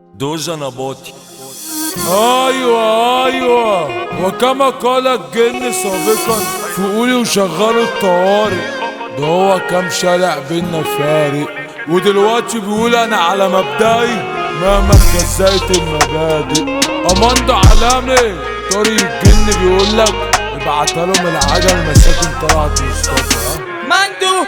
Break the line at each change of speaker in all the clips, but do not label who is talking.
دوجا نباطي
ايوه ايوه وكما قال الجن سابقا فقولي وشغلوا الطوارئ ده هو كام شارع بينا فارق ودلوقتي بيقول انا على مبدئي مهما اتجزأت المبادئ اماندا علامي طريق الجن بيقول لك ابعتها لهم العجل مساكن طلعت مصطفى ها؟
مندو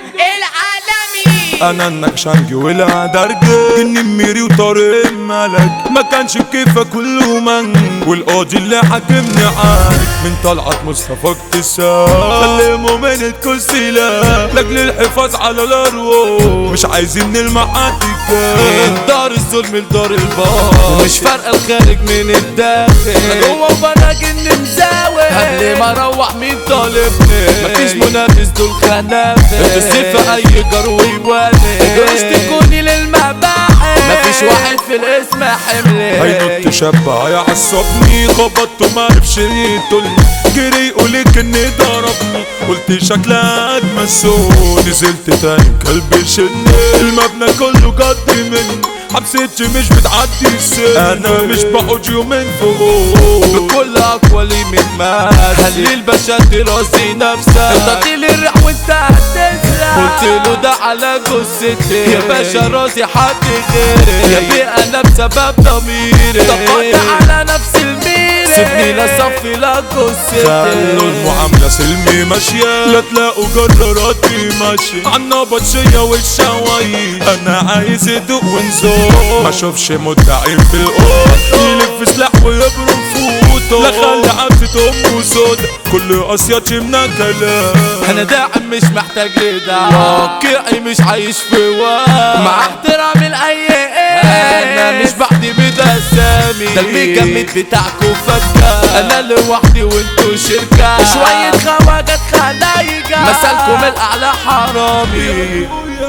العالمي
انا النكشنجي ولا درج جني ميري وطارق الملك ما كانش كيفه كله من والقاضي اللي حاكمني عارف من طلعت مصطفى اكتساب سلموا من الكسيلة لاجل الحفاظ على الارواح مش عايزين المعاتك
دار الظلم لدار البار ومش فارقه الخارج من الداخل جوه وبراك اني مزاوي قبل ما اروح مين طالبني مفيش منافس دول خنافس السيف اي جرو يوالي جروش تكوني للمباحث مفيش واحد في الاسم حملي
هينط شاب هيعصبني خبطته ما عرفش يقتلني جري يقولك اني ضربني قلت شكلها مسون نزلت تاني كلب شني المبنى كله قد مني حبستي مش بتعدي السن انا مش بقعد يومين فوق
بكل اقوالي من مات خلي الباشا ترازي نفسك انت لي الريح وانت هتسرق قلت له ده على جثتي يا باشا راسي حد غيري يا بيه انا بسبب ضميري طبقت على نفس الميري سيبني لا صفي لا
خلوا
جثتي
المعاملة سلمي ماشية لا تلاقوا جراراتي ماشية عنا بطشية والشواي انا عايز ادوق ونزور ما اشوفش مدعي في القوط يلف سلاح ويبرم فوطه لا خلي عبسة امه سودا كل قصياتي من كلام
انا داعم مش محتاج لدعم واقعي مش عايش في وهم مع احترامي لاي انا مش بعتمد اسامي ده المجمد بتاعكوا فكة انا لوحدي وانتوا شركة شوية خواجات خلايجة مثلكم الاعلى حرامي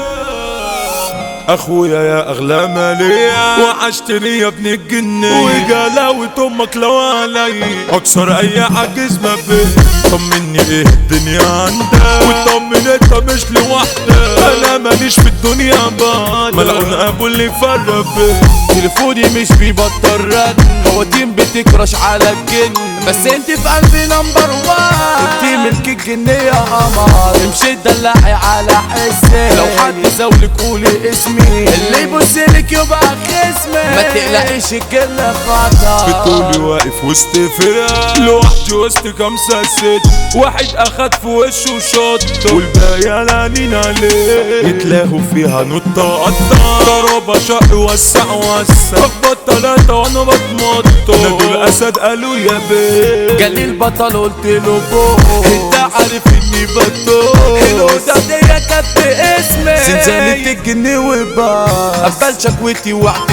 اخويا يا اغلى مالية وحشتني يا ابن الجنية وجلاوة امك لو علي اكسر اي عجز ما بين طمني ايه الدنيا عندك وطمن انت مش لوحدك انا ماليش في الدنيا بعد ملعون ابو اللي فرق بين
تليفوني مش بيبطل رن خواتيم بتكرش على الجن بس انت في قلبي نمبر وان انت ملك الجن يا قمر امشي دلعي على حسي لو حد زولك قولي اسمي اللي يبص لك يبقى خصمي ما تقلقيش الجن خطر
بتقولي واقف وسط فرقة لوحدي وسط خمسة ست واحد اخد في وشه شط والباقي قلقانين عليه يتلاقوا فيها نطة قطة ضربة شق وسع وسع اخبط تلاتة وانا بتمطط نادوا الاسد قالوا يا بيه
جالي البطل قلت له بو انت عارف اني بطول الأوضة دي كانت باسمي زنزانة الجن وباس قبل شكوتي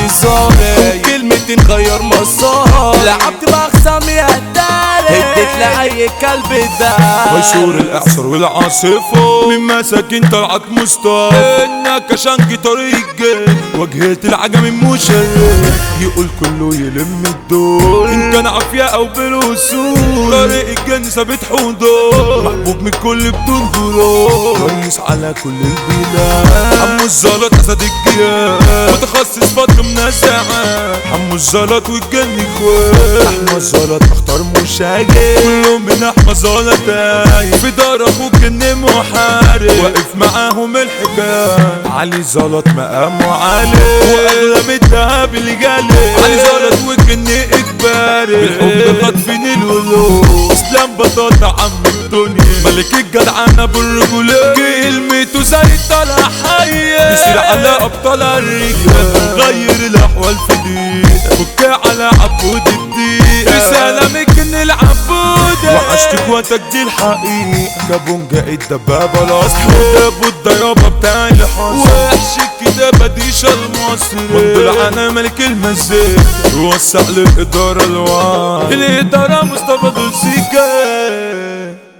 واعتصامي كلمتين غير مسار لعبت مع خصامي هداري اديت لأي كلب ده
مشهور الاعصار والعاصفة من مساكين طلعت مصطفى انك شنقي طريق الجن واجهة العجم مشرف يقول كله يلم الدور ان كان عافية او بالوصول طريق الجن ثابت حضور محبوب من كل بدون غرور رئيس على كل البلاد عمو الزلط اسد الجياد متخصص فترة منزعة عمو الزلط والجن اخوات احمد الزلط اختار مشاجر كلهم من احمد زلط تايه في دار اخوك جن محارب واقف معاهم الحكاية علي زلط مقامه عالي واغلى من الدهب اللي جالي علي زلط والجن اجباري بالحب خاطفين الولوج اسلام بطاطا عم الدنيا ملك الجدعنة بالرجولة كلمته زي الطلع حية يصير على ابطال الرجال غير الاحوال في دقيقة فك على عبود الدين رسالة من جن العبودة وحشتك وقتك دي الحقيقة كابونجا الدبابة الاصلي دابو الضيابة بتاع الحصر وحش الكتابة دي شال مصر منظر انا ملك المزيكا وسع للإدارة الوعي الإدارة مصطفى دول سيكا